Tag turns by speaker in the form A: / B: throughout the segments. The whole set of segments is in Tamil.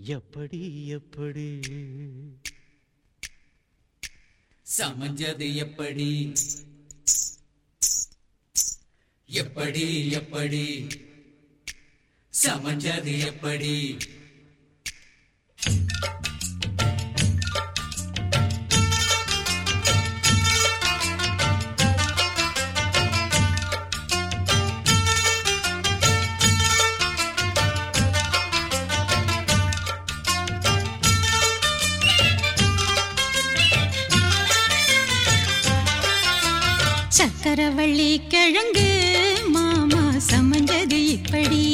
A: எப்படி எப்படி
B: சமஞ்சது எப்படி எப்படி எப்படி சமஞ்சது எப்படி
C: சக்கரவள்ளி கிழங்கு மாமா சமஞ்சது இப்படி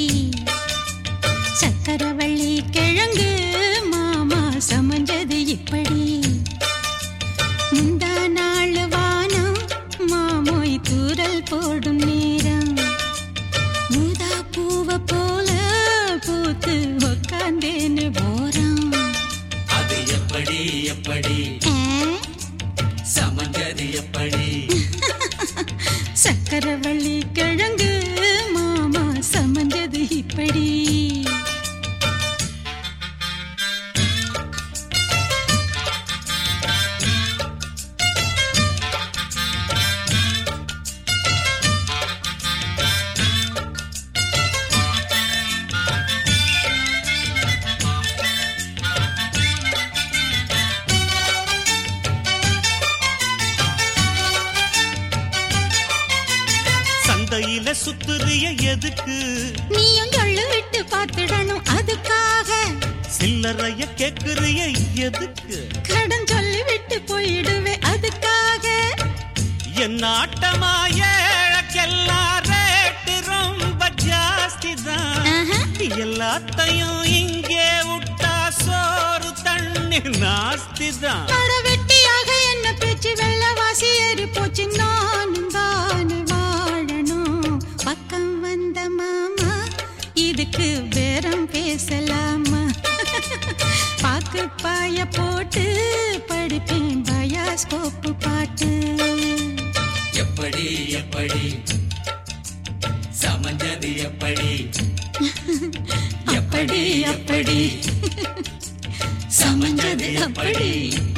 C: சக்கரவள்ளி கிழங்கு மாமா சமஞ்சது இப்படி முந்தா நாள் வானம் மாமோய் தூரல் போடும் நேரம் மூதா பூவ போல பூத்து உக்காந்தேன்னு போறான்
B: அது எப்படி எப்படி சமஞ்சது எப்படி
C: சக்கரவள்ளி கிழங்கு மாமா சமஞ்சது இப்படி
A: சந்தையில சுத்துறிய எதுக்கு
C: நீயும் சொல்லு விட்டு பார்த்துடணும் அதுக்காக
A: சில்லறைய கேக்குறிய எதுக்கு
C: கடன் சொல்லி விட்டு போயிடுவே அதுக்காக
A: என் ஆட்டமா ஏழக்கெல்லாம் ரேட்டு ரொம்ப ஜாஸ்தி தான்
C: ஆஹா.
A: எல்லாத்தையும் இங்கே விட்டா சோறு தண்ணி நாஸ்தி தான்
C: மர வெட்டியாக என்ன பேச்சு வெள்ளவாசி ஏறி போச்சு நானும் தான் வாழணும் பக்கம் வந்த மாமா இதுக்கு பேரம் பேசலாமா பாக்கு பாய போட்டு படிப்பேன் பயாஸ்கோப்பு பாட்டு
B: எப்படி எப்படி சமஞ்சது எப்படி
C: அப்படி அப்படி சமஞ்சது அப்படி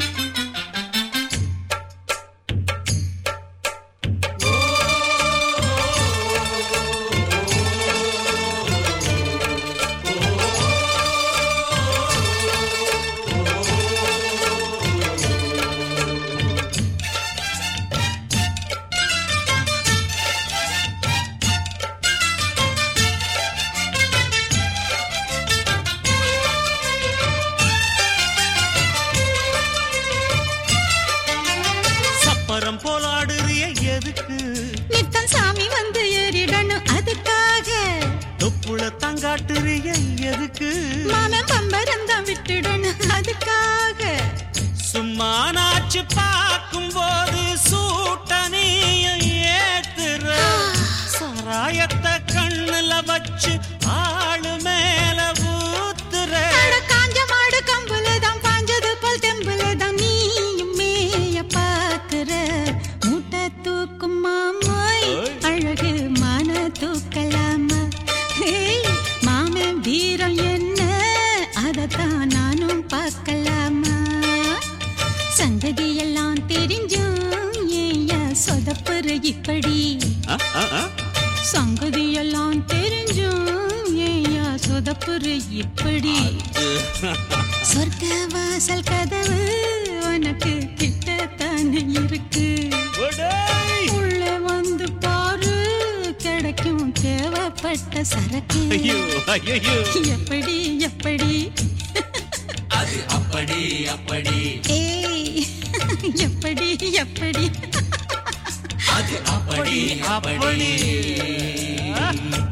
A: சப்பரம் போலாடுறிய எதுக்கு
C: நித்தம் சாமி வந்து ஏறிடணும் அதுக்காக
A: தொப்புள தங்காட்டுறிய எதுக்கு
C: மாமன் பம்பரம் தான் விட்டுடணும் அதுக்காக
A: சும்மா நாச்சு பார்க்கும் போது சூட்டனையும் ஏத்துற சாராயத்தை கண்ணுல வச்சு ஆளு மேல ஊத்துற
C: அட காஞ்ச மாடு கம்புல தான் பாஞ்சது போல் தெம்புல தான் நீயும் மேய பாக்குற மூட்டை தூக்கும் மாமாய்
A: ஓய்.
C: அழகு மான தூக்கலாமா ஏய், மாமன் வீரம் என்ன அதத்தான் நானும் பார்க்கலாமா சங்கதி எல்லாம் தெரிஞ்சும் ஏயா சொதப்புற இப்படி
A: ஆ, ஆ, ஆ.
C: சங்கதி எல்லாம் தெரிஞ்சும் ஏயா சொதப்புற இப்படி சொர்க்க வாசல் கதவு உனக்கு கிட்டத்தானே இருக்கு
A: ஒடேய்.
C: உள்ள வந்து பாரு கிடைக்கும் தேவைப்பட்ட சரக்கு
A: ஐயோ ஐயோ
C: எப்படி எப்படி
B: அது அப்படி அப்படி
C: ஏய் எப்படி எப்படி
B: அது அப்படி அப்படி
A: அப்படி